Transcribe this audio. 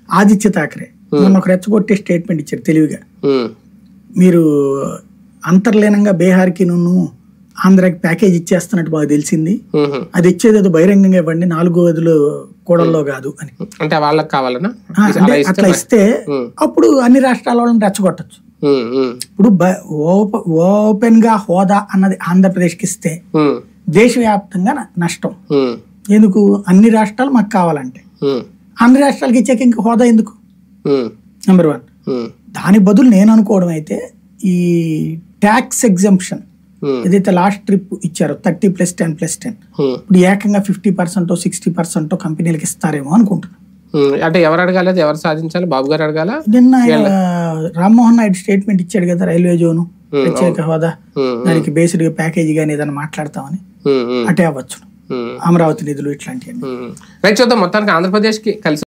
ఆదిత్య థాకరే మొన్న ఒక రెచ్చగొట్టే స్టేట్మెంట్ ఇచ్చారు తెలివిగా ఉమ్, మీరు అంతర్లీనంగా బీహార్కి నువ్వు ఆంధ్రాకి ప్యాకేజ్ ఇచ్చేస్తున్నట్టు మాకు తెలిసింది ఉమ్, అది ఇచ్చేది ఏదో బహిరంగంగా ఇవ్వండి నాలుగు గదులు కూడల్లో కాదు అని అంటే వాళ్ళకి కావాలనా ఆ, అంటే అట్లా ఇస్తే ఉమ్, అప్పుడు అన్ని రాష్ట్రాల వాళ్ళని రెచ్చగొట్టచ్చు ఉమ్, ఉమ్, ఇప్పుడు బ- ఓప ఓపెన్ గా హోదా అన్నది ఆంధ్రప్రదేశ్కి ఇస్తే ఉమ్, దేశవ్యాప్తంగా న- నష్టం ఉమ్, ఎందుకు అన్ని రాష్ట్రాలు మాకు కావాలంటే ఉమ్, అన్ని రాష్ట్రాలకి ఇచ్చాక ఇంకా హోదా ఎందుకు ఉమ్, నెంబర్ వన్ ఉమ్, దాని బదులు నేను అనుకోవడం అయితే ఈ ట్యాక్స్ ఎగ్జంప్షన్ ఉమ్, ఏదైతే లాస్ట్ ట్రిప్ ఇచ్చారో thirty plus ten plus ten um, ఇప్పుడు ఏకంగా ఫిఫ్టీ పర్సెంట్ సిక్స్టీ పర్సెంట్ కంపెనీలకు ఇస్తారేమో అనుకుంటున్నాను ఉమ్. అంటే ఎవరు అడగాలి అది ఎవరు సాధించాలి బాబు గారు అడగాల నిన్న ఆయన రామ్మోహన్ నాయుడు స్టేట్మెంట్ ఇచ్చాడు కదా రైల్వే జోను ప్రత్యేక హోదా దానికి బేస్డ్ ప్యాకేజీ కానీ ఏదైనా మాట్లాడతామని అటే అవ్వచ్చు అమరావతి నిధులు ఇట్లాంటివన్నీ రైట్ చూద్దాం మొత్తానికి ఆంధ్రప్రదేశ్కి కలిసి